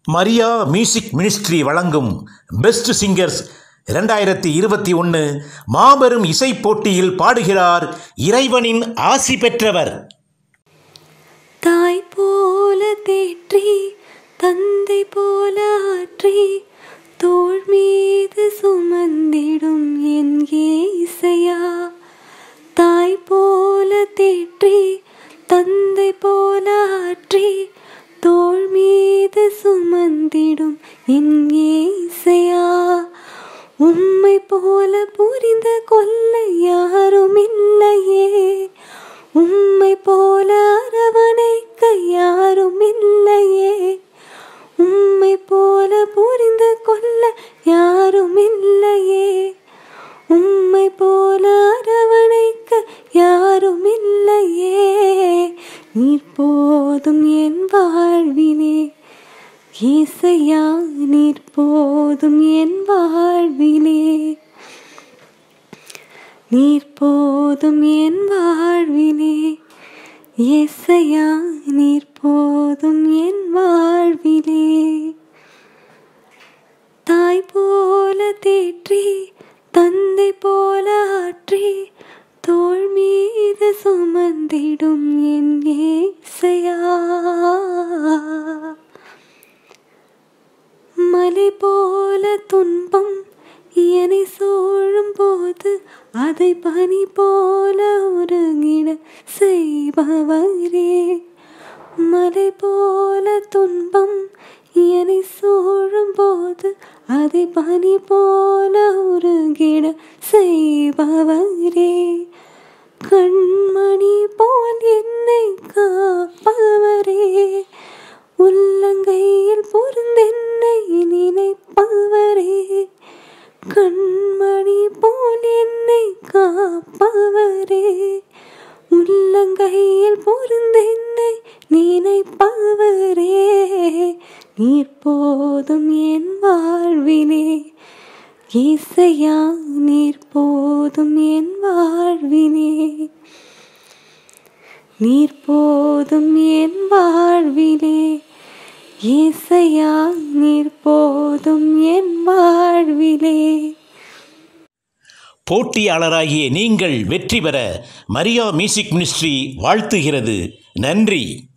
Maria music ministry வழங்கும் best singers இரண்டாயிரத்தி இருபத்தி ஒன்று மாபெரும் இசை போட்டியில் பாடுகிறார் இறைவனின் ஆசி பெற்றவர் தாய் போல தேற்றி தந்தை போல ஆற்றி தோள் மீது சுமந்திடும் என் இசையா தாய் போல தேற்றி தந்தை போல ஆற்றி தோள் மீது சுமந்திடும் என் இசையா உம்மை போல புரிந்து கொள்ள யாரும் இல்லையே உம்மை போல அரவணைக்க யாரும் இல்லையே உம்மை போல புரிந்து கொள்ள யாரும் இல்லையே உம்மை போல அரவணைக்க யாரும் இல்லையே நீர் போதும் என் வாழ்விலே இசையா நீர் போதும் என் வாழ்விலே நீர் போதும் என் வாழ்விலே இசையா நீர் போதும் என் வாழ்விலே தாய் போல தேற்றி தந்தை போல ஆற்றி தோள் மீது சுமந்திடும் என் ஏசையா மலை போல துன்பம் என்னை சூழும் போது அதை பனி போல உருகிட செய்பவரே மலை போல துன்பம் என்னை சூழும் போது அதை பனி போல உருகிட செய்பவரே கண்மணி போல் என்னை காப்பவரே உள்ளங்கையில் பொருந்தென்னை நினைப்பவரே கண்மணி போல் என்னை காப்பவரே உள்ளங்கையில் பொருந்தென்னை நினைப்பவரே நீர் போதும் என் வாழ்விலே இசையா நீர் போதும் என் வாழ்விலே நீர் போதும் என் வாழ்விலே இசையா நீர் போதும் என் வாழ்விலே போட்டியாளராகிய நீங்கள் வெற்றி பெற மரியா மியூசிக் மினிஸ்ட்ரி வாழ்த்துகிறது நன்றி